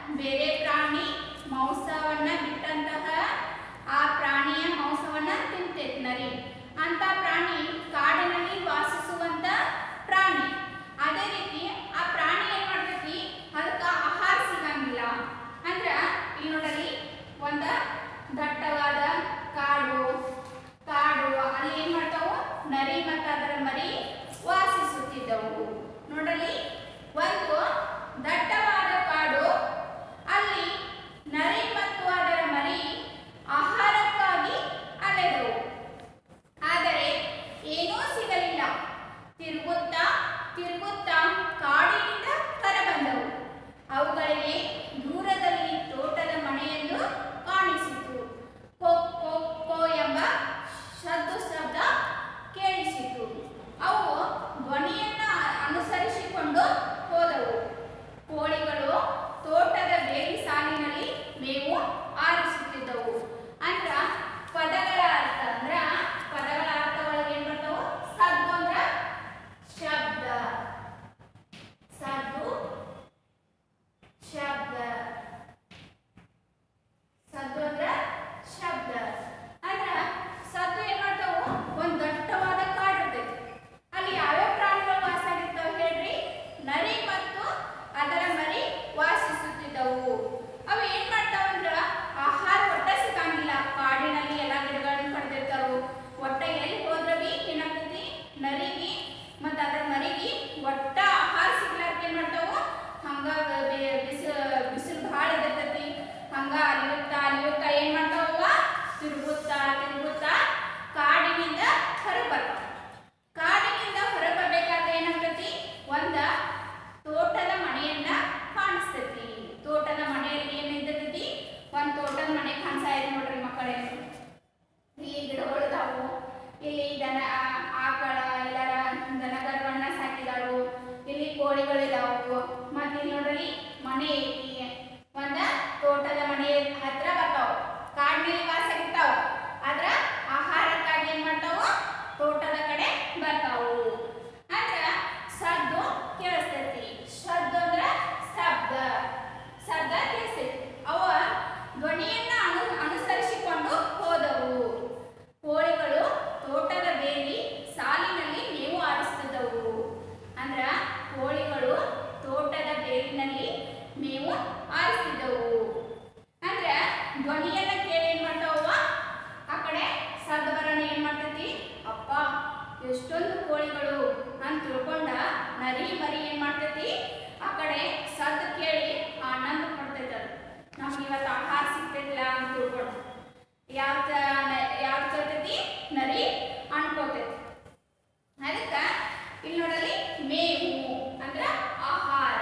ಬೇರೆ ಪ್ರಾಣಿ ಮಾಂಸವನ್ನ ಬಿಟ್ಟಂತಹ ಆ ಪ್ರಾಣಿಯ ಮಾಂಸವನ್ನ ತಿಂತೈತಿ ನರಿ ಅಂತ ಪ್ರಾಣಿ ಕಾಡಿನಲ್ಲಿ ವಾಸಿಸುವಂತ ಪ್ರಾಣಿ ಅದೇ ರೀತಿ ಆ ಪ್ರಾಣಿ ಏನ್ ಮಾಡ್ತೈತಿ ಅದಕ್ಕೆ ಆಹಾರ ಸಿಗಂಗಿಲ್ಲ ಅಂದ್ರ ಇಲ್ಲಿ ನೋಡಲಿ ಒಂದ ದಟ್ಟವಾದ ಕಾಡು ಕಾಡು ಅಲ್ಲಿ ಏನ್ ಮಾಡ್ತಾವು ನರಿ ಮತ್ತು ಅದರ ಮರಿ ವಾಸಿಸುತ್ತಿದ್ದವು ನೋಡಲಿ ಒಂದು ದಟ್ಟವಾದ ಕಾಡು ಅಲ್ಲಿ ನರಿ ಮತ್ತು ಅದರ ಮರಿ ಆಹಾರಕ್ಕಾಗಿ ಅಲೆದವು ಆದರೆ ಏನೂ ಸಿಗಲಿಲ್ಲ ತಿರುಗುತ್ತಾ ತಿರುಗುತ್ತಾ ಕಾಡಿನಿಂದ ಹೊರಬಂದವು ಅವುಗಳಿಗೆ ದೂರದಲ್ಲಿ ತೋಟದ ಮನೆಯೊಂದು ಕಾಣಿಸಿತು ಕೋ ಕೋ ಕೋ ಎಂಬ ಶಬ್ದ ಶಬ್ದ ಕೇಳಿಸಿತು ಅವು ಧ್ವನಿಯನ್ನ ಅನುಸರಿಸಿಕೊಂಡು ಹೋದವು ಕೋಳಿಗಳು ತೋಟದ ಬೇಲಿ ಸಾಲಿನಲ್ಲಿ ಮೇವು ಆರಿಸುತ್ತಿದ್ದವು ಅಂದ್ರ ಪದಗಳ ಅರ್ಥ ಅಂದ್ರ ಪದಗಳ ಅರ್ಥ ಒಳಗೆ ಏನ್ ಬರ್ತಾವು ಸದ್ದು ಅಂದ್ರ ಶಬ್ದ ಸದ್ದು ಶಬ್ದ ಸದ್ದು ಅಂದ್ರ ಶಬ್ದ ಅಂದ್ರ ಸದ್ದು ಏನ್ ಮಾಡ್ತಾವು ಒಂದ್ ದಟ್ಟವಾದ ಕಾಡು ಇರ್ತೈತಿ ಅಲ್ಲಿ ಯಾವ್ಯಾವ ಪ್ರಾಣಿಗಳು ವಾಸ ಆಗಿರ್ತಾವ ಹೇಳ್ರಿ ನರಿ ಮತ್ತು ಅದರ ಮರಿ ವಾಸಿಸುತ್ತಿದ್ದವು ಅವು ಏನ್ ಮಾಡ್ತಾವ ಅಂದ್ರ ಆಹಾರ ಒಟ್ಟ ಸಿಗಂಗಿಲ್ಲ ಕಾಡಿನಲ್ಲಿ ಎಲ್ಲಾ ಗಿಡಗಳನ್ನ ಕಡ್ದಿರ್ತಾವು ಒಟ್ಟ ಎಲ್ಲಿ ಹೋದ್ರ ಬಿ ಏನಾಗ್ತೈತಿ ನರಿಗೆ ಮತ್ತ ಅದರ ಮರಿಗೆ ಒಟ್ಟ ಆಹಾರ ಸಿಗ್ಲಾರ್ದ ಏನ್ ಮಾಡ್ತಾವು ಹಂಗ ಬಿಸಿಲು ಬಿಸಿಲು ಭಾಳ ಇರ್ತೈತಿ ಹಂಗ ಅಲಿಯುತ್ತಾ ಅಲಿಯುತ್ತಾ ಏನ್ ಮಾಡ್ತಾವ ತಿರುಗುತ್ತಾ ತಿರುಗುತ್ತಾ ಕಾಡಿನಿಂದ ಹೊರಗೆ ಬರ್ತಾವ ಕಾಡಿನಿಂದ ಹೊರಬರ್ಬೇಕಾದ್ರೆ ಏನಾಗ್ತೈತಿ ಒಂದ ತೋಟದ ಮನೆಯನ್ನ ಕಾಣಿಸ್ತೈತಿ ತೋಟದ ಮನೆಯಲ್ಲಿ ಏನಿರ್ತೈತಿ ಒಂದ್ ತೋಟದ ಮನೆ ಕಾಣಿಸ್ತಾ ಇದೆ ನೋಡ್ರಿ ಮಕ್ಕಳೇ ಇಲ್ಲಿ ಗಿಡಗಳು ಇದಾವು ಇಲ್ಲಿ ದನ ಆ- ಆಕಳ ಎಲ್ಲರ ದನಗರವನ್ನ ಸಾಕಿದಾಳು ಇಲ್ಲಿ ಕೋಳಿಗಳಿದಾವು ಮತ್ತೆ ಇಲ್ಲಿ ನೋಡ್ರಿ ಮನೆ ಐತಿ ಒಂದ ತೋಟದ ಮನೆ ಹತ್ರ ಬರ್ತಾವ ಕಾಡಿನಲ್ಲಿ ವಾಸ ಇರ್ತಾವ ಆದ್ರ ಆಹಾರಕ್ಕಾಗಿ ಏನ್ ಮಾಡ್ತಾವು ತೋಟದ ಕಡೆ ಬರ್ತಾವು ಅಂದ್ರ ಸದ್ದು ಕೇಳಿಸ್ತೈತಿ ಶಬ್ದ ಅಂದ್ರ ಶಬ್ದ ಶಬ್ದ ಕೇಳಿಸ್ತೈತಿ ಅವ ಧ್ವನಿಯನ್ನ ಅನು ಅನುಸರಿಸಿಕೊಂಡು ಹೋದವು ಕೋಳಿಗಳು ತೋಟದ ಬೇಲಿ ಸಾಲಿನಲ್ಲಿ ಮೇವು ಆರಿಸುತ್ತಿದ್ದವು ಅಂದ್ರ ಕೋಳಿಗಳು ತೋಟದ ಬೇಲಿನಲ್ಲಿ ಮೇವು ಆರಿಸ್ತಿದ್ದವು ಅಂದ್ರ ಧ್ವನಿಯನ್ನ ಕೇಳಿ ಏನ್ ಮಾಡ್ತಾವ ಆ ಕಡೆ ಸದ್ದ ಬರೋಣ ಏನ್ ಮಾಡ್ತೈತಿ ಅಪ್ಪ ಎಷ್ಟೊಂದು ಕೋಳಿಗಳು ಅಂತ ತಿಳ್ಕೊಂಡ ನರಿ ಮರಿ ಏನ್ ಮಾಡ್ತೈತಿ ಆ ಕಡೆ ಸದ್ದು ಕೇಳಿ ಆನಂದ ಪಡ್ತೈತಿ ಅದು ನಮ್ಗೆ ಇವತ್ತು ಆಹಾರ ಸಿಗ್ತೈತಿಲ್ಲ ಅಂತ ತಿಳ್ಕೊಂಡು ಯಾವ ಯಾವ ಕೇಳ್ತೈತಿ ನರಿ ಅನ್ಕೋತೈತಿ ಅದಕ್ಕ ಇಲ್ಲಿ ನೋಡಲಿ ಮೇವು ಅಂದ್ರ ಆಹಾರ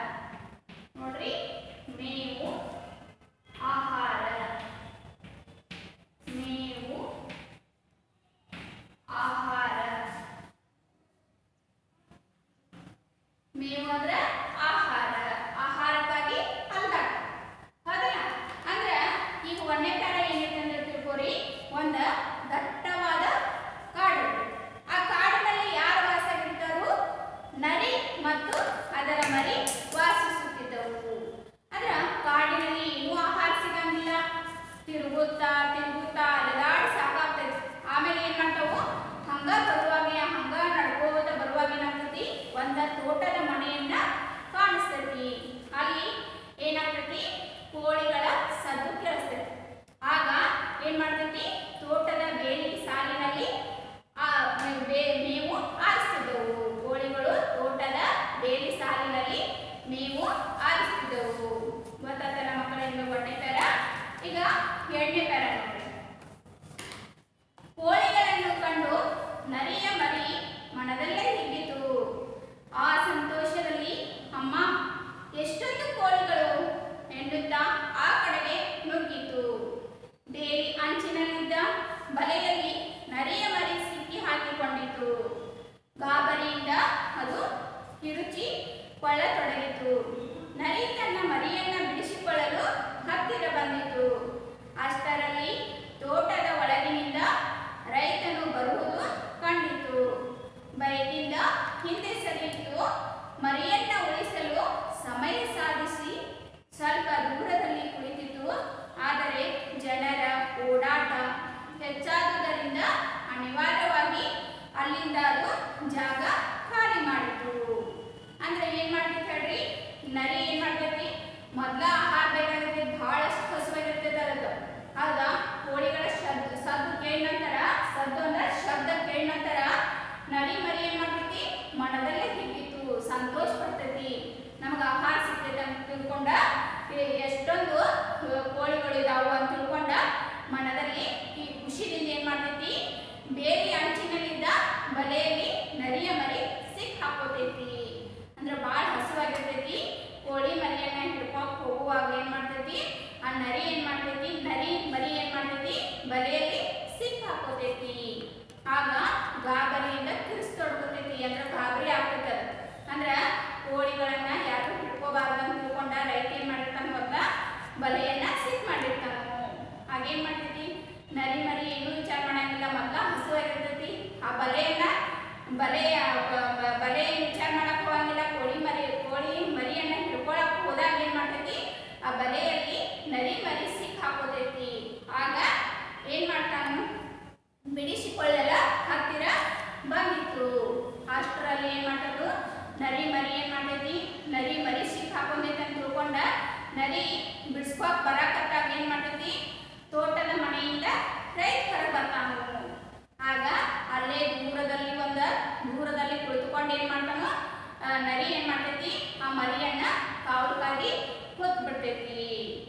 ನೋಡ್ರಿ ಮೇವು ಆಹಾರ ಮೇವು ಆಹಾರ ಮೇವು ಅಂದ್ರ ಆಹಾರ ಆಹಾರಕ್ಕಾಗಿ ಅಲ್ದಾಟ ಹೌದಲ್ಲ ಅಂದ್ರ ಈಗ ಒಂದನೇ ಪ್ಯಾರ ಏನೈತೆ ಅಂದ್ರೆ ತಿಳ್ಕೊರಿ ಒಂದ ದಟ್ಟವಾದ ಕಾಡು ಆ ಕಾಡಿನಲ್ಲಿ ಯಾರು ವಾಸ ಆಗಿರ್ತಾರೋ ನರಿ ಮತ್ತು ಅದರ ಮರಿ ವಾಸಿಸುತ್ತಿದ್ದವು ಅಂದ್ರ ಕಾಡಿನಲ್ಲಿ ಏನೂ ಆಹಾರ ಸಿಗಂಗಿಲ್ಲ ತಿರುಗುತ್ತಾ ತಿರುಗುತ್ತಾ ಅಲೆದಾಡಿ ಸಾಕಾಗ್ತೈತಿ ಆಮೇಲೆ ಏನ್ ಮಾಡ್ತಾವು ಹಂಗ ಬರುವಾಗ ಹಂಗ ನಡ್ಕೋತ ಬರುವಾಗ ಏನಾಗ್ತೈತಿ ಒಂದ ತೋಟದ ಮನೆಯನ್ನ ಜಾಗ ಖಾಲಿ ಮಾಡಿತು ಅಂದ್ರೆ ಏನ್ ಮಾಡ್ತೈತಿ ಹೇಳ್ರಿ ನರಿ ಏನ್ ಮಾಡ್ತೈತಿ ಮೊದ್ಲ ಆಹಾರ ಬೇಕಾಗಿರ್ತೈತಿ ಬಹಳಷ್ಟು ಹಸುವಾಗಿರ್ತೈತಿ ಅದಕ್ಕೆ ಹೌದಾ ಕೋಳಿಗಳ ಶಬ್ದ ಸದ್ದು ಕೇಳಿದ ನಂತರ ಸದ್ದು ಅಂದ್ರೆ ಶಬ್ದ ಕೇಳಿದ ನಂತರ ನರಿ ಮರಿ ಏನ್ ಮಾಡ್ತೈತಿ ಮನದಲ್ಲೇ ಹಿಗ್ಗಿತು ಸಂತೋಷ ಪಡ್ತೈತಿ ನಮಗ ಆಹಾರ ಸಿಗ್ತೈತಿ ಅಂತ ತಿಳ್ಕೊಂಡ ಎ- ಎಷ್ಟೊಂದು ಅಹ್, ಕೋಳಿಗಳು ಇದಾವು ಅಂತ ತಿಳ್ಕೊಂಡ ಮನದಲ್ಲಿ ಈ ಖುಷಿದಿಂದ ಏನ್ ಮಾಡ್ತೈತಿ ಬೇಲಿ ಅಂಚಿನಲ್ಲಿದ್ದ ಬಲೆಯಲ್ಲಿ ನರಿಯ ಮರಿ ಸಿಕ್ ಹಾಕೋತೈತಿ ಅಂದ್ರೆ ಭಾಳ ಹಸುವಾಗಿರ್ತೈತಿ ಕೋಳಿ ಮರಿಯನ್ನ ಹಿಡ್ಕೊಕ್ ಹೋಗುವಾಗ ಏನ್ ಮಾಡ್ತೈತಿ ಆ ನರಿ ಏನ್ ಮಾಡ್ತೈತಿ ನರಿ ಮರಿ ಏನ್ ಮಾಡ್ತೈತಿ ಬಲೆಯಲ್ಲಿ ಸಿಕ್ ಹಾಕೋತೈತಿ ಆಗ ಗಾಬರಿಯಿಂದ ಕಿರಿಸ್ತೊಡ್ಕೊತೈತಿ ಅಂದ್ರೆ ಗಾಬರಿ ಆಗ್ತೈತಿ ಅದು ಅಂದ್ರ ಕೋಳಿಗಳನ್ನ ಯಾರು ಹಿಡ್ಕೋಬಾರ್ದು ಅಂತ ತಿಳ್ಕೊಂಡ ರೈತ ಏನ್ ಮಾಡಿರ್ತಾನ ಗೊತ್ತಾ ಬಲೆಯನ್ನ ಸಿಕ್ ಮಾಡಿರ್ತಾನ ಹಾಗೇನ್ ಮಾಡ್ತೈತಿ ನರಿ ಮರಿ ಏನು ವಿಚಾರ ಮಾಡಂಗಿಲ್ಲ ಮೊದ್ಲ ಹಸುವಾಗಿರ್ತೈತಿ ಆ ಬಲೆಯನ್ನ ಬಲೆಯ ಬ- ಬ- ಬಲೆ ವಿಚಾರ ಮಾಡಕ್ ಹೋಗಂಗಿಲ್ಲ ಕೋಳಿ ಮರಿ ಕೋಳಿ ಮರಿಯನ್ನ ಹಿಡ್ಕೊಳಕ್ ಹೋದಾಗ ಏನ್ ಮಾಡ್ತೈತಿ ಆ ಬಲೆಯಲ್ಲಿ ನರಿ ಮರಿ ಸಿಕ್ ಹಾಕೋತೈತಿ ಆಗ ಏನ್ ಮಾಡ್ತಾನು ಬಿಡಿಸಿಕೊಳ್ಳಲ ಹತ್ತಿರ ಬಂದಿತ್ತು ಅಷ್ಟರಲ್ಲಿ ಏನ್ ಮಾಡ್ತದು ನರಿ ಮರಿ ಏನ್ ಮಾಡ್ತೈತಿ ನರಿ ಮರಿ ಸಿಕ್ ಹಾಕೊಂಡೈತಿ ಅಂತ ತಿಳ್ಕೊಂಡ ನರಿ ಬಿಡಿಸ್ಕೋಕ್ ಬರಾಕತ್ತಾಗ ಏನ್ ಮಾಡ್ತೈತಿ ತೋಟದ ಮನೆಯಿಂದ ರೈತ ಹೊರಗೆ ಬರ್ತಾನು ಆಗ ಅಲ್ಲೇ ದೂರದಲ್ಲಿ ಒಂದ ದೂರದಲ್ಲಿ ಕುಳಿತುಕೊಂಡು ಏನ್ ಮಾಡ್ತಾನೋ ಆ, ನರಿ ಏನ್ ಮಾಡ್ತೈತಿ ಆ ಮರಿಯನ್ನ ಕಾವಲುಕಾಗಿ ಹೊತ್ತು ಬಿಡ್ತೈತಿ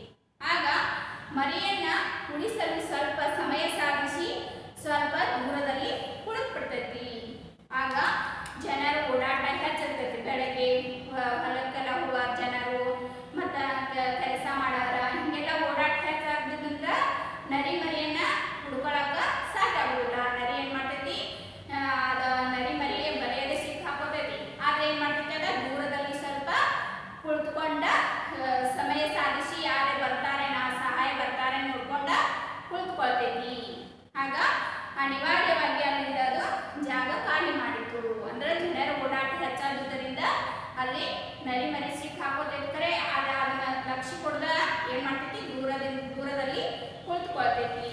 ಆಗ ಮರಿಯನ್ನ ಉಳಿಸಲು ಸ್ವಲ್ಪ ಸಮಯ ಸಾಗಿಸಿ ಸ್ವಲ್ಪ ದೂರದಲ್ಲಿ ಕುಳಿತು ಬಿಡ್ತೈತಿ ಆಗ ಜನರು ಓಡಾಟ ಹೆಚ್ಚಿರ್ತೈತಿ ಬೆಳಗ್ಗೆ ಹೊ- ಹೊಲಕ್ಕೆಲ್ಲ ಹೋಗುವ ಜನರು ಮತ್ತ ಕೆಲಸ ಮಾಡಾರ ಹಿಂಗೆಲ್ಲ ಓಡಾಟ ಹೆಚ್ಚಾಗ್ದಿದ್ರಿಂದ ನರಿ ಮರಿಯನ್ನ ಹುಡ್ಕೊಳಕ ಸಾಧ್ಯ ಆಗುದಿಲ್ಲ ನರಿ ಏನ್ ಮಾಡ್ತೈತಿ ಆ, ಅದ ನರಿ ಮರಿ ಬರೆಯದೆ ಸಿಕ್ ಹಾಕೋತೈತಿ ಆದ್ರೆ ಏನ್ ಮಾಡ್ತೈತಿ ಅದ ದೂರದಲ್ಲಿ ಸ್ವಲ್ಪ ಕುಳಿತುಕೊಂಡ ಆ, ಸಮಯ ಸಾಧಿಸಿ ಯಾರೇ ಬರ್ತಾರೆ ನಾ ಸಹಾಯ ಬರ್ತಾರೆ ನೋಡ್ಕೊಂಡ ಕುಳಿತುಕೊಳ್ತೈತಿ ಆಗ ಅನಿವಾರ್ಯವಾಗಿ ಅಲ್ಲಿಂದ ಅದು ಜಾಗ ಖಾಲಿ ಮಾಡಿತು ಅಂದ್ರೆ ಜನರ ಓಡಾಟ ಹೆಚ್ಚಾದುದರಿಂದ ಅಲ್ಲಿ ನರಿ ಮರಿ ಸಿಕ್ ಹಾಕೋತೈತಿ ಕರೆ ಅದ ಅದನ್ನ ಲಕ್ಷ್ಯ ಕೊಡದ ಏನ್ ಮಾಡ್ತೈತಿ ದೂರದಿಂದ ದೂರದಲ್ಲಿ ಕುಳಿತುಕೊಳ್ತೈತಿ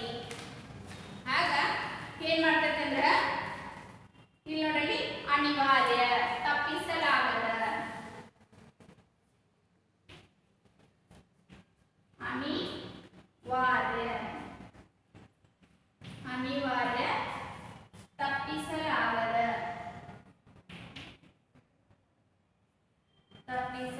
ಆಗ ಏನ್ ಮಾಡ್ತೈತಿ ಅಂದ್ರ ಇಲ್ಲಿ ನೋಡಲಿ ಅನಿವಾರ್ಯ ತಪ್ಪಿಸಲಾಗದ ಅನಿವಾರ್ಯ ಅನಿವಾರ್ಯ ತಪ್ಪಿಸಲಾಗದ ತಪ್ಪಿಸ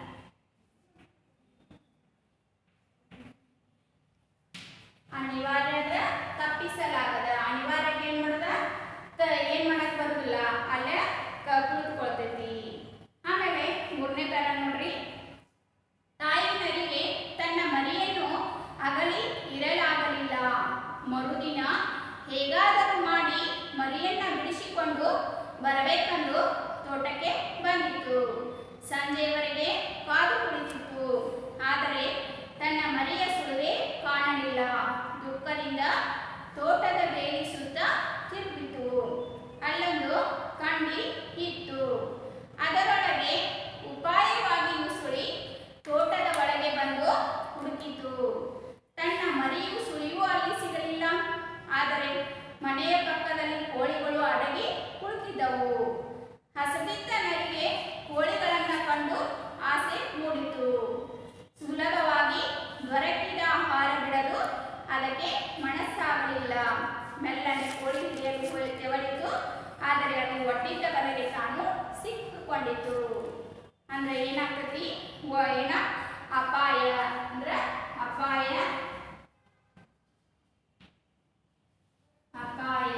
ಅನಿವಾರ್ಯ ಅಂದ್ರೆ ತಪ್ಪಿಸಲಾಗದ ಅನಿವಾರ್ಯಕ್ಕೆ ಏನ್ ಮಾಡದ ತ- ಏನ್ ಮಾಡಕ್ ಬರುದಿಲ್ಲ ಅಲ್ಲೇ ಕ- ಕುಳಿತುಕೊಳ್ತೈತಿ ಆಮೇಲೆ ಮೂರನೇ ಪ್ಯಾರ ನೋಡ್ರಿ ತಾಯಿ ನರಿಗೆ ತನ್ನ ಮರಿಯನ್ನು ಅಗಲಿ ಇರಲಾಗಲಿಲ್ಲ ಮರುದಿನ ಹೇಗಾದರೂ ಮಾಡಿ ಮರಿಯನ್ನ ಬಿಡಿಸಿಕೊಂಡು ಬರಬೇಕೆಂದು ತೋಟಕ್ಕೆ ಬಂದಿತ್ತು ಸಂಜೆಯವರೆಗೆ ಕಾದು ಕುಳಿತಿತ್ತು ಆದರೆ ತನ್ನ ಮರಿಯ ಸುಳಿವೆ ಕಾಣಲಿಲ್ಲ ದುಃಖದಿಂದ ತೋಟದ ಬೇಲಿ ಸುತ್ತ ತಿರುಗಿತು ಅಲ್ಲೊಂದು ಕಂಡಿ ಇತ್ತು ಅದರೊಳಗೆ ಉಪಾಯವಾಗಿ ನುಸುಳಿ ತೋಟದ ಒಳಗೆ ಬಂದು ಹುಡುಕಿತು ತನ್ನ ಮರಿಯು ಸುಳಿವು ಅಲ್ಲಿ ಸಿಗಲಿಲ್ಲ ಆದರೆ ಮನೆಯ ಪಕ್ಕದಲ್ಲಿ ಕೋಳಿಗಳು ಅಡಗಿ ಕುಳಿತಿದ್ದವು ಹಸದಿದ್ದ ನರಿಗೆ ಕೋಳಿಗಳನ್ನ ಕಂಡು ಆಸೆ ಮೂಡಿತು ಸುಲಭವಾಗಿ ದೊರಕಿದ ಆಹಾರ ಬಿಡಲು ಅದಕ್ಕೆ ಮನಸ್ಸಾಗಲಿಲ್ಲ ಮೆಲ್ಲನೆ ಕೋಳಿ ಹಿಡಿಯಲು ಹೋಗಿ ತೆವಳಿತು ಆದರೆ ಅದು ಒಡ್ಡಿದ್ದ ಬಲೆಗೆ ತಾನು ಸಿಕ್ಕಿಕೊಂಡಿತು ಅಂದ್ರೆ ಏನಾಗ್ತತಿ ವ- ಏನ ಅಪಾಯ ಅಂದ್ರ ಅಪಾಯ ಅಪಾಯ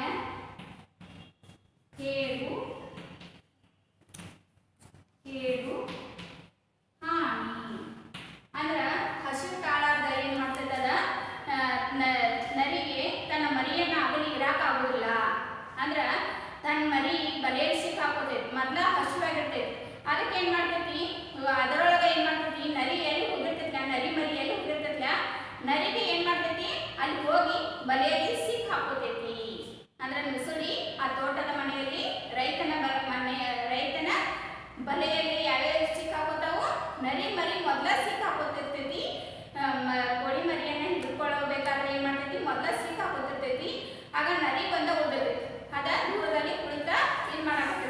ಕೇಡು ಕೇಡು ಹಾನಿ ಅಂದ್ರ ಹಸಿವು ತಾಳಾರ್ದ ಏನ್ ಮಾಡ್ತದ ನರಿಗೆ ತನ್ನ ಮರಿಯನ್ನ ಅಗಲಿ ಇರಾಕ ಆಗುದಿಲ್ಲ ಅಂದ್ರ ತನ್ನ ಮರಿ ಬಲೆಯಲ್ಲಿ ಸಿಕ್ಕಾಕೋತೈತಿ ಮೊದ್ಲ ಹಸಿವಾಗಿರ್ತೈತಿ ಅದಕ್ಕೆ ಏನ್ ಮಾಡ್ತೈತಿ ಅದರೊಳಗ ಏನ್ ಮಾಡ್ತೈತಿ ನರಿ ಎಲ್ಲಿ ಹೋಗಿರ್ತೈತಿಲ್ಲ ನರಿ ಮರಿ ಎಲ್ಲಿ ಹೋಗಿರ್ತೈತಿಲ್ಲ ನರಿಗೆ ಏನ್ ಮಾಡ್ತೈತಿ ಅಲ್ಲಿ ಹೋಗಿ ಬಲೆಯಲ್ಲಿ ಸಿಕ್ ಹಾಕೋತೈತಿ ಅಂದ್ರೆ ನುಸುಳಿ ಆ ತೋಟದ ಮನೆಯಲ್ಲಿ ರೈತನ ಬಲ ಮನೆ ರೈತನ ಬಲೆಯಲ್ಲಿ ಯಾವ್ಯಾವ ಸಿಕ್ಕಾಕೋತಾವು ನರಿ ಮರಿ ಮೊದ್ಲ ಸಿಕ್ಕಾಕೋತಿರ್ತೈತಿ ಆ, ಮ- ಕೋಳಿ ಮರಿಯನ್ನ ಹಿಡ್ಕೊಳ್ಳಬೇಕಾದ್ರೆ ಏನ್ ಮಾಡ್ತೈತಿ ಮೊದ್ಲ ಸಿಕ್ಕಾಕೋತಿರ್ತೈತಿ ಆಗ ನರಿ ಬಂದ ಓದಿರ್ತೈತಿ ಅದ ದೂರದಲ್ಲಿ ಕುಳಿತ ಏನ್ ಮಾಡಾಕತ್ತೈತಿ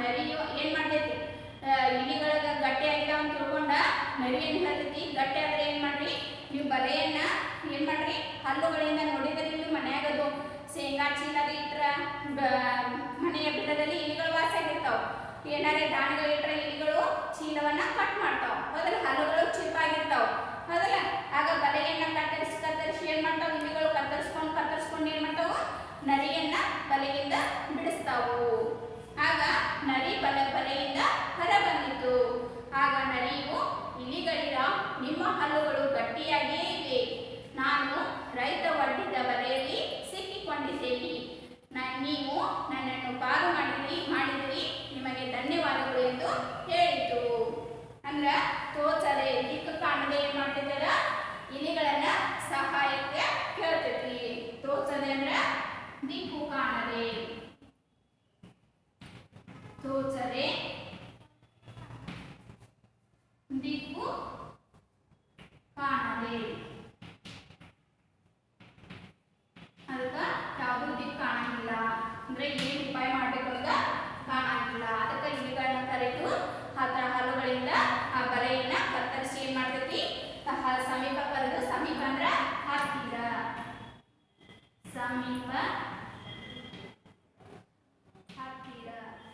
ನರಿಯು ಏನ್ ಮಾಡ್ತೈತಿ ಆ, ಇಲಿಗಳಿಗೆ ಗಟ್ಟಿ ಆಗಿದಾವ ಅಂತ ತಿಳ್ಕೊಂಡ ನರಿ ಏನ್ ಹೇಳ್ತೈತಿ ಗಟ್ಟಿ ಆದ್ರೆ ಏನ್ ಮಾಡ್ರಿ ನೀವು ಬಲೆಯನ್ನ ಏನ್ ಮಾಡ್ರಿ ಹಲ್ಲುಗಳಿಂದ ನೋಡಿದ್ರೆ ಇಲ್ಲಿ ಮನ್ಯಾಗದು ಶೇಂಗಾ ಚೀಲದ ಇಟ್ರ ಬ- ಮನೆಯ ಬಿಡದಲ್ಲಿ ಇಲಿಗಳು ವಾಸ ಆಗಿರ್ತಾವ ಏನಾರೇ ದಾಣಿಗಳು ಇಟ್ರೆ ಇಲಿಗಳು ಚೀಲವನ್ನ ಕಟ್ ಮಾಡ್ತಾವ ಹೌದಲ್ಲ ಹಲ್ಲುಗಳು ಚಿಪ್ಪಾಗಿರ್ತಾವ ಹೌದಲ್ಲ ಆಗ ಬಲೆಯನ್ನ ಕತ್ತರಿಸಿ ಕತ್ತರಿಸಿ ಏನ್ ಮಾಡ್ತಾವ ಇಲಿಗಳು ಕತ್ತರಿಸ್ಕೊಂಡು ಕತ್ತರಿಸ್ಕೊಂಡು ಏನ್ ಮಾಡ್ತಾವು ನರಿಯನ್ನ ಬಲೆಯಿಂದ ಬಿಡಿಸ್ತಾವು ಆಗ ನರಿ ಬಲ ಬಲೆಯಿಂದ ಹೊರ ಬಂದಿತು ಆಗ ನರಿಯು ಇಲಿಗಳಿರ ನಿಮ್ಮ ಹಲ್ಲುಗಳು ಗಟ್ಟಿಯಾಗಿಯೇ ಇವೆ ನಾನು ರೈತ ಒಡ್ಡಿದ್ದ ಬಲೆಯಲ್ಲಿ ಸಿಕ್ಕಿಕೊಂಡಿದ್ದೇನೆ ನ- ನೀವು ನನ್ನನ್ನು ಪಾರು ಮಾಡಿರಿ ಮಾಡಿದಿರಿ ನಿಮಗೆ ಧನ್ಯವಾದಗಳು ಎಂದು ಹೇಳಿತು ಅಂದ್ರ ತೋಚದೆ ದಿಕ್ಕು ಕಾಣದೆ ಏನ್ ಮಾಡ್ತಿದ್ದಾರ ಇಲಿಗಳನ್ನ ಸಹಾಯಕ್ಕೆ ಕೇಳ್ತೈತಿ ತೋಚದೆ ಅಂದ್ರ ದಿಕ್ಕು ಕಾಣದೆ ತೋಚದೆ ದಿಕ್ಕು ಕಾಣದೆ ಅದಕ್ಕ ಯಾವುದು ದಿಕ್ಕು ಕಾಣಂಗಿಲ್ಲ ಅಂದ್ರೆ ಏನ್ ಉಪಾಯ ಮಾಡ್ಬೇಕು ಅಂತ ಕಾಣಂಗಿಲ್ಲ ಅದಕ್ಕ ಇಲಿಗಳನ್ನ ಕರೆದು ಹತ್ರ ಹಲ್ಲುಗಳಿಂದ ಆ ಬಲೆಯನ್ನ ಕತ್ತರಿಸಿ ಏನ್ ಮಾಡ್ತೈತಿ ತ- ಹ- ಸಮೀಪ ಕರೆದು ಸಮೀಪ ಅಂದ್ರ ಹತ್ತಿರ ಸಮೀಪ ಹತ್ತಿರ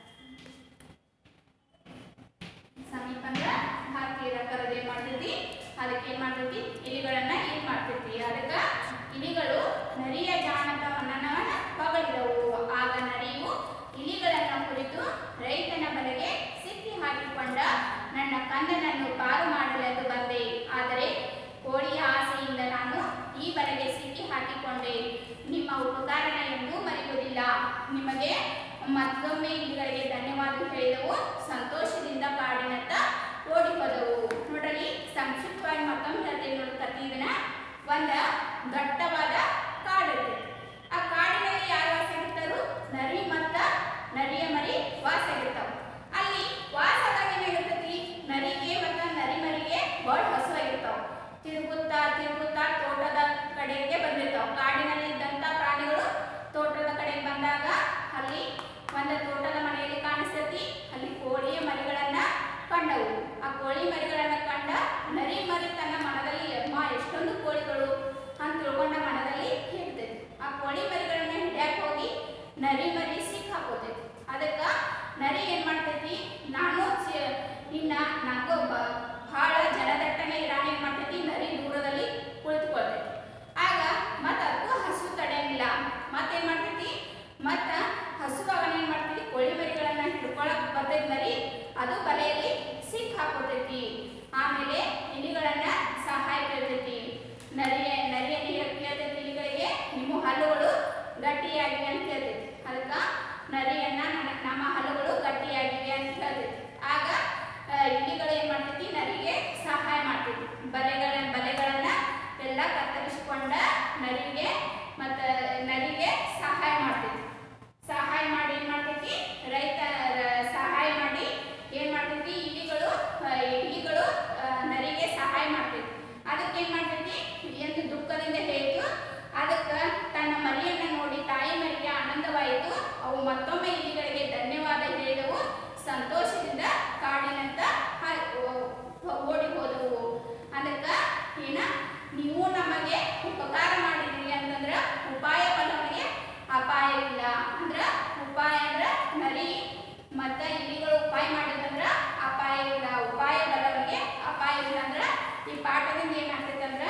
ಸಮೀಪ ಅಂದ್ರ ಹತ್ತಿರ ಕರೆದು ಏನ್ ಮಾಡ್ತೈತಿ ಅದಕ್ಕೆ ಏನ್ ಮಾಡ್ತೈತಿ ಇಲಿಗಳನ್ನ ಏನ್ ಮಾಡ್ತೈತಿ ಅದಕ್ಕ ಇಲಿಗಳು ನರಿಯ ಜಾಣತನವನ್ನ ಹೊಗಳಿದವು ಆಗ ನರಿಯು ಇಲಿಗಳನ್ನ ಕುರಿತು ರೈತನ ಬಲೆಗೆ ಸಿಕ್ಕಿ ಹಾಕಿಕೊಂಡ ನನ್ನ ಕಂದನನ್ನು ಪಾರು ಮಾಡಲೆಂದು ಬಂದೆ ಆದರೆ ಕೋಳಿಯ ಆಸೆಯಿಂದ ನಾನು ಈ ಬಲೆಗೆ ಸಿಕ್ಕಿ ಹಾಕಿಕೊಂಡೆ ನಿಮ್ಮ ಉಪಕಾರನ ಎಂದೂ ಮರೆಯುವುದಿಲ್ಲ ನಿಮಗೆ ಮತ್ತೊಮ್ಮೆ ಇಲಿಗಳಿಗೆ ಧನ್ಯವಾದ ಹೇಳಿದವು ಸಂತೋಷದಿಂದ ಕಾಡಿನತ್ತ ಓಡಿ ಹೋದವು ನೋಡ್ರಿ ಸಂಕ್ಷಿಪ್ತವಾಗಿ ಮತ್ತೊಮ್ಮೆ ಹೇಳ್ತೇನೆ ನೋಡಿ ಕಥೆ ಇದನ್ನ ಒಂದ ದಟ್ಟವಾದ ಕಾಡಿದೆ ಆ ಕಾಡಿನಲ್ಲಿ ಯಾರು ವಾಸ ಆಗಿರ್ತಾರು ನರಿ ಮತ್ತ ನರಿಯ ಮರಿ ವಾಸ ಆಗಿರ್ತಾವ ಅಲ್ಲಿ ವಾಸದಾಗ ಏನಾಗಿರ್ತೈತಿ ನರಿಗೆ ಮತ್ತ ನರಿ ಮರಿಗೆ ಬಹಳ ಹಸುವಾಗಿರ್ತಾವ ತಿರುಗುತ್ತಾ ತಿರುಗುತ್ತಾ ತೋಟದ ಕಡೆಗೆ ಬಂದಿರ್ತಾವ ಕಾಡಿನಲ್ಲಿ ಇದ್ದಂತ ಪ್ರಾಣಿಗಳು ತೋಟದ ಕಡೆಗೆ ಬಂದಾಗ ಅಲ್ಲಿ ಒಂದು ತೋಟದ ಮನೆಯಲ್ಲಿ ಕಾಣಿಸ್ತೈತಿ ಅಲ್ಲಿ ಕೋಳಿಯ ಮರಿಗಳನ್ನ ಕಂಡವು ಆ ಕೋಳಿ ಮರಿಗಳನ್ನ ಕಂಡ ನರಿ ಮರಿ ತನ್ನ ಮನದಲ್ಲಿ ಅಮ್ಮ ಎಷ್ಟೊಂದು ಕೋಳಿಗಳು ಅಂತ ತಿಳ್ಕೊಂಡ ಮನದಲ್ಲಿ ಹೇಳ್ತೈತಿ ಆ ಕೋಳಿ ಮರಿಗಳನ್ನ ಹಿಡಿಯಕ್ ಹೋಗಿ ನರಿ ಮರಿ ಸಿಕ್ ಹಾಕೋತೈತಿ ಅದಕ್ಕ ನರಿ ಏನ್ ಮಾಡ್ತೈತಿ ನಾನು ಸಿ- ಇನ್ನ ನಂಗೂ ಬ- ಬಹಳ ಜನದಟ್ಟಣೆ ಇರಾಣ ಏನ್ ಮಾಡ್ತೈತಿ ನರಿ ದೂರದಲ್ಲಿ ಕುಳಿತುಕೊಳ್ತೈತಿ ಆಗ ಮತ್ತ ಅದಕ್ಕೂ ಹಸು ತಡೆಯಂಗಿಲ್ಲ ಮತ್ತೇನ್ ಮಾಡ್ತೈತಿ ಮತ್ತ ಹಸುವಾಗ ಏನ್ ಮಾಡ್ತೈತಿ ಕೋಳಿ ಮರಿಗಳನ್ನ ಹಿಡ್ಕೊಳಕ್ ಬರ್ತೈತಿ ನರಿ ಅದು ಬಲೆಯಲ್ಲಿ ಸಿಕ್ ಹಾಕೋತೈತಿ ಆಮೇಲೆ ಇಲಿಗಳನ್ನ ಸಹಾಯ ಕೇಳ್ತೈತಿ ನರಿಯ ನರಿಯಲ್ಲಿ ಕೇಳ್ತೈತಿ ಇಲಿಗಳಿಗೆ ನಿಮ್ಮ ಹಲ್ಲುಗಳು ಗಟ್ಟಿಯಾಗಿವೆ ಅಂತ ಕೇಳ್ತೈತಿ ಅದಕ್ಕ ನರಿಯನ್ನ ನನ್ನ ನಮ್ಮ ಹಲ್ಲುಗಳು ಗಟ್ಟಿಯಾಗಿವೆ ಅಂತ ಹೇಳ್ತೈತಿ ಆಗ ಆ, ಇಲಿಗಳು ಏನ್ ಮಾಡ್ತೈತಿ ನರಿಗೆ ಸಹಾಯ ಮಾಡ್ತೈತಿ ಬಲೆಗಳ ಬಲೆಗಳನ್ನ ಎಲ್ಲ ಕತ್ತರಿಸಿಕೊಂಡ ನರಿಗೆ ಮತ್ತ ನರಿಗೆ ಸಹಾಯ ಮಾಡ್ತೈತಿ ಸಹಾಯ ಮಾಡಿ ಏನ್ ಮಾಡ್ತೈತಿ ರೈತ ರ- ಸಹಾಯ ಮಾಡಿ ಏನ್ ಮಾಡ್ತೈತಿ ಇಲಿಗಳು ಆ, ಇಲಿಗಳು ಆ, ನರಿಗೆ ಸಹಾಯ ಮಾಡ್ತೈತಿ ಅದಕ್ಕೆ ಏನ್ ಮಾಡ್ತೈತಿ ಎಂದು ದುಃಖದಿಂದ ಹೇಳಿತು ಅದಕ್ಕ ತನ್ನ ಮರಿಯನ್ನ ನೋಡಿ ತಾಯಿ ಮರಿಗೆ ಆನಂದವಾಯಿತು ಅವು ಮತ್ತೊಮ್ಮೆ ಇಲಿಗಳಿಗೆ ಧನ್ಯವಾದ ಹೇಳಿದವು ಸಂತೋಷದಿಂದ ಕಾಡಿನಂತ ಹ- ಓ- ಓಡಿ ಹೋದವು ಅದಕ್ಕ ಏನ ನೀವು ನಮಗೆ ಉಪಕಾರ ಮಾಡಿದ್ರಿ ಅಂತಂದ್ರ ಉಪಾಯ ಬಲ್ಲವನಿಗೆ ಅಪಾಯವಿಲ್ಲ ಅಂದ್ರ ಉಪಾಯ ಅಂದ್ರ ನರಿ ಮತ್ತ ಇಲಿಗಳು ಉಪಾಯ ಮಾಡಿದಂದ್ರ ಅಪಾಯವಿಲ್ಲ ಉಪಾಯ ಬಲ್ಲವನಿಗೆ ಅಪಾಯವಿಲ್ಲ ಅಂದ್ರ ಈ ಪಾಠದಿಂದ ಏನಾಗ್ತೈತೆ ಅಂದ್ರ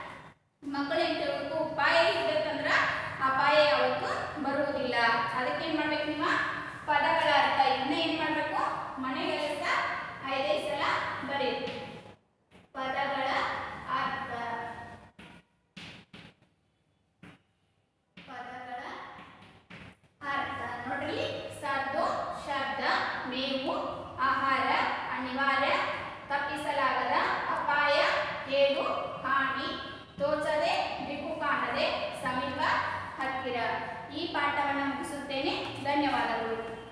ಮಕ್ಕಳು ಏನ್ ತಿಳ್ಬೇಕು ಉಪಾಯ ಇರ್ತೈತಂದ್ರ ಅಪಾಯ ಯಾವತ್ತೂ ಬರುವುದಿಲ್ಲ ಅದಕ್ಕೆ ಏನ್ ಮಾಡ್ಬೇಕು ನಿಮ್ಮ ಪದಗಳ ಅರ್ಥ ಇದನ್ನ ಏನ್ ಮಾಡ್ಬೇಕು ಮನೆಗೆಲ್ಲ ಐದೈದು ಸಲ ಬರೀರಿ ಪದಗಳ ಅರ್ಥ ಪದಗಳ ಅರ್ಥ ನೋಡ್ರಿ ಸದ್ದು ಶಬ್ದ ಮೇವು ಆಹಾರ ಅನಿವಾರ್ಯ ತಪ್ಪಿಸಲಾಗದ ಅಪಾಯ ಕೇಡು ಹಾನಿ ತೋಚದೆ ದಿಕ್ಕು ಕಾಣದೆ ಸಮೀಪ ಹತ್ತಿರ ಈ ಪಾಠವನ್ನು ಮುಗಿಸುತ್ತೇನೆ ಧನ್ಯವಾದಗಳು